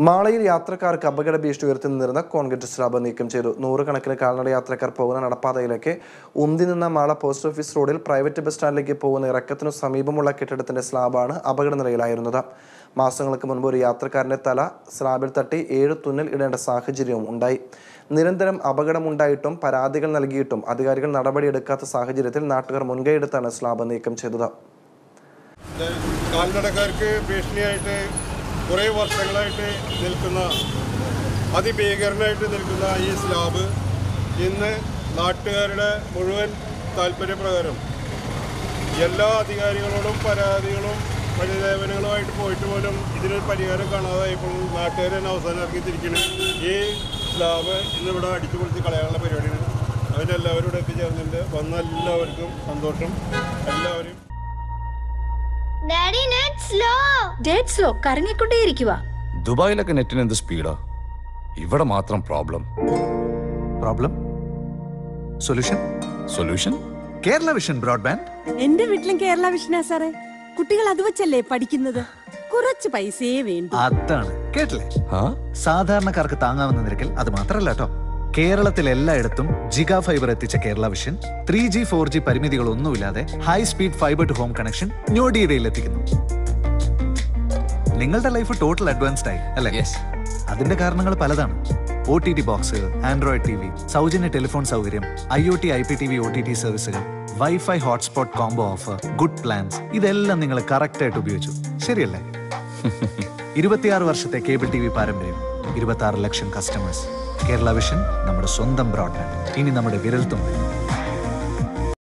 മാളയിൽ യാത്രക്കാർക്ക് അപകട ഭീഷണി ഉയർത്തി നിന്നിരുന്ന കോൺക്രീറ്റ് സ്ലാബ് നീക്കം ചെയ്തു നൂറുകണക്കിന് കാൽനട യാത്രക്കാർ പോകുന്ന നടപ്പാതയിലേക്ക് ഉന്തി നിന്ന മാള പോസ്റ്റ് ഓഫീസ് റോഡിൽ പ്രൈവറ്റ് ബസ് സ്റ്റാൻഡിലേക്ക് പോകുന്ന ഇറക്കത്തിനു സമീപമുള്ള കെട്ടിടത്തിന്റെ സ്ലാബാണ് അപകട നിലയിലായിരുന്നത് മാസങ്ങൾക്ക് മുൻപ് ഒരു യാത്രക്കാരന്റെ തല സ്ലാബിൽ തട്ടി ഏഴ് തുന്നൽ ഇടേണ്ട സാഹചര്യവും ഉണ്ടായി നിരന്തരം അപകടമുണ്ടായിട്ടും പരാതികൾ നൽകിയിട്ടും അധികാരികൾ നടപടിയെടുക്കാത്ത സാഹചര്യത്തിൽ നാട്ടുകാർ മുൻകൈയെടുത്താണ് സ്ലാബ് നീക്കം ചെയ്തത് കാൽനടക്കാർക്ക് ഭീഷണിയായിട്ട് കുറേ വർഷങ്ങളായിട്ട് നിൽക്കുന്ന അതിഭീകരനായിട്ട് നിൽക്കുന്ന ഈ സ്ലാബ് ഇന്ന് നാട്ടുകാരുടെ മുഴുവൻ താല്പര്യപ്രകാരം എല്ലാ അധികാരികളോടും പരാതികളും പരിദേവനങ്ങളുമായിട്ട് പോയിട്ട് പോലും ഇതിനൊരു പരിഹാരം കാണാതായപ്പോൾ നാട്ടുകാർ തന്നെ അവസാനം ഇറങ്ങി തിരിക്കണം ഈ സ്ലാബ് ഇന്നിവിടെ അടിച്ചു പൊളിച്ച് കളയാനുള്ള പരിപാടിയാണ് അതിനെല്ലാവരും ഇവിടെ എത്തിച്ചേർന്നിട്ടുണ്ട് വന്ന എല്ലാവർക്കും സന്തോഷം എല്ലാവരും daddy net slow dead slow കറങ്ങിക്കൊണ്ടേയിരിക്കുക ദുബായിലൊക്കെ നെറ്റിന് എന്ത് സ്പീഡാ ഇവിടെ മാത്രം problem problem solution solution Kerala vision broadband എന്റെ വീട്ടിലും കേരള വിഷനാ സാറേ കുട്ടികൾ അത് വെച്ചല്ലേ പഠിക്കുന്നത് കുറച്ച് പൈസയേ വേണ്ടു അതാണ് കേട്ടില്ലേ ആ സാധാരണക്കാർക്ക് താങ്ങാവുന്ന നിരക്കിൽ അത് മാത്രമല്ല കേട്ടോ കേരളത്തിൽ എല്ലായിടത്തും ജിഗ ഫൈബർ എത്തിച്ച Kerala vision three G four G പരിമിതികളൊന്നുമില്ലാതെ high speed fibre to home connection ഞൊടിയിടയിൽ എത്തിക്കുന്നു നിങ്ങളുടെ ലൈഫ് ടോട്ടൽ അഡ്വാൻസ്ഡ് ആയി അല്ലേ യെസ് അതിന്റെ കാരണങ്ങൾ പലതാണ് O T T box android T V സൗജന്യ ടെലിഫോൺ സൗകര്യം I O T I P T V O T T സർവീസുകൾ wifi hotspot combo offer good plans ഇതെല്ലാം നിങ്ങൾ കറക്റ്റ് ആയിട്ട് ഉപയോഗിച്ചു ശരിയല്ലേ ഇരുപത്തിയാറ് വർഷത്തെ കേബിൾ ടി വി പാരമ്പര്യം ഇരുപത്തി ആറ് ലക്ഷം കസ്റ്റമേഴ്സ് കേരള വിഷൻ നമ്മുടെ സ്വന്തം ബ്രോഡ്ബാൻഡ് ഇനി നമ്മുടെ വിരൽത്തുമ്പിൽ